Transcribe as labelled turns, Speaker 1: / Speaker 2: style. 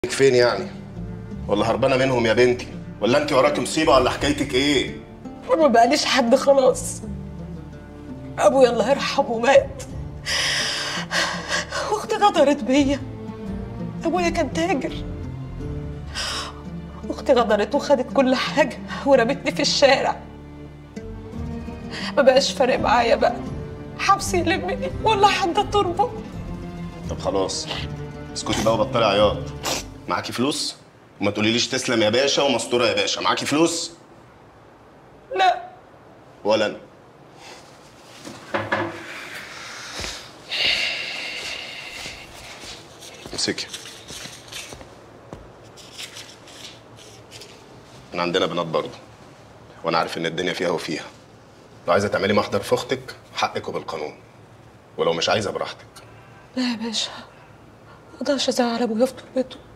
Speaker 1: فين يعني ولا هربانه منهم يا بنتي ولا انت وراكي مصيبه ولا حكايتك ايه
Speaker 2: ما بقاليش حد خلاص ابويا الله يرحمه مات واختي غدرت بيا ابويا كان تاجر اختي غدرت وخدت كل حاجه ورمتني في الشارع ما بقاش فارق معايا بقى حبس يلمني ولا حد تربه
Speaker 1: طب خلاص اسكتي بقى وبطلي عياط معاكي فلوس وما تقوليليش تسلم يا باشا ومستوره يا باشا معاكي فلوس
Speaker 2: لا
Speaker 1: ولا انا امسكي احنا عندنا بنات برضه وانا عارف ان الدنيا فيها وفيها لو عايزه تعملي محضر في اختك حقك وبالقانون ولو مش عايزه براحتك
Speaker 2: لا يا باشا ما اقدرش ازعل ابويا في تربته